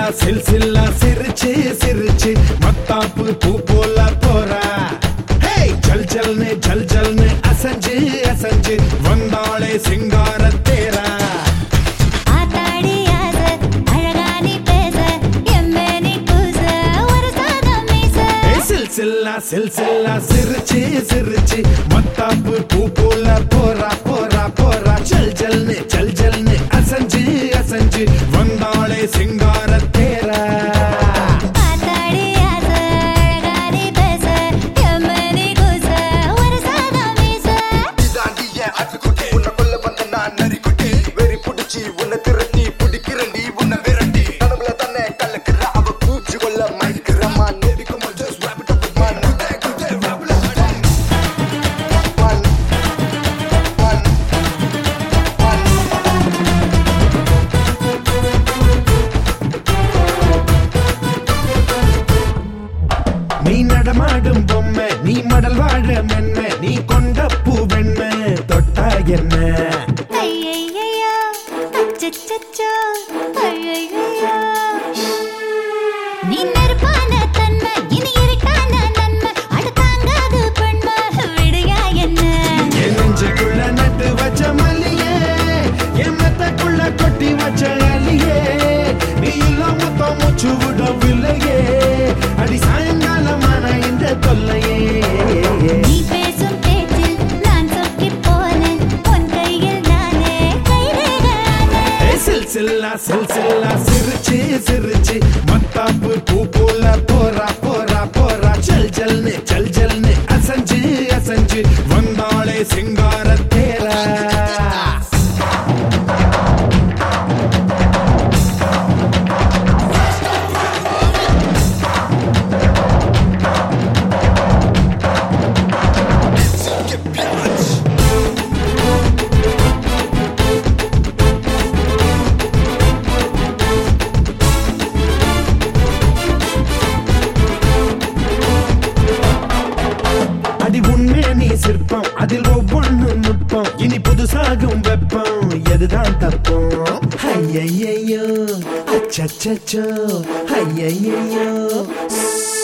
சில் சில்லா சிரிச்சு சிரிச்சு மத்தாப்பு பூ போல போறா ஹே ஜல் ஜல்னு ஜல் ஜல்னு அசஞ்சு அசஞ்சு வந்தாளே சிங்கார தேரா ஆத்தாடி ஆச அழகா நீ பேச எம்மே நீ கூச ஒரு சாதம் மீச ஏ சில் சில்லா சில் சில்லா சிரிச்சு சிரிச்சு மத்தாப்பு பூ போல போறா போறா போறா ஜல் ஜல்னு ஜல் ஜல்னு அசஞ்சு அசஞ்சு வந்தாளே சிங்கார தேரா ஆத்தாடி ஆச அழகா நீ பேச எம்மே நீ கூச ஒரு சாதம் மீச இதாண்டி என் ஆட்டுக்குட்டி. உன்னை கொல்ல வந்த நான் நரிக்குட்டி. வெறி புடிச்சு உன்னை திரட்டி பிடிக்கிறேன்டி உன்னை விரட்டி. கனவுல தானே கலக்குற அவ பூச்சி கொல்ல மயக்குற man. Baby, come on, just wrap it up with man. குட்டே, குட்டே, wrap it up. One. One. One. நீ நடமாடும் பொம்மை நீ மடல் வாழ மென்மை நீ கொண்ட பூ வெண்மை தொட்டா என்ன ஐயையையோ அச்சச்சச்சோ ஐயையையோ நீ நெருப்பான தன்மை இனி இருக்கான நன்மை அடுத்தாங்காது பெண்மை விடுயா என்ன என் நெஞ்சுக்குள்ள நட்டு வச்ச மல்லியே என் மெத்தக்குள்ள கொட்டி வச்ச அலியே நீ இல்லாம மொத்தம் மூச்சு விடவில்லையே அடி சாயங்காலமான இந்த தொல்லையே நீ பேசும் பேச்சில் நான் சொக்கிப் போனேன் உன் கையில் நானே கைரேகானே ஏ சில் சில்லா சில் சில்லா சிரிச்சு சிரிச்சு மத்தாப்பு பூ போல போறா போறா போறா ஜல் ஜல்னு ஜல் ஜல்னு அசஞ்சு அசஞ்சு வந்தாளே சிங்கார தேரா அடி உண்மை நீ சிற்பம் அதில் ஒவ்வொன்று நுட்பம் இனி புதுசாகும் வெப்பம் எதுதான் தப்பம் ஐயையோ அச்சச்சோ ஐயையோ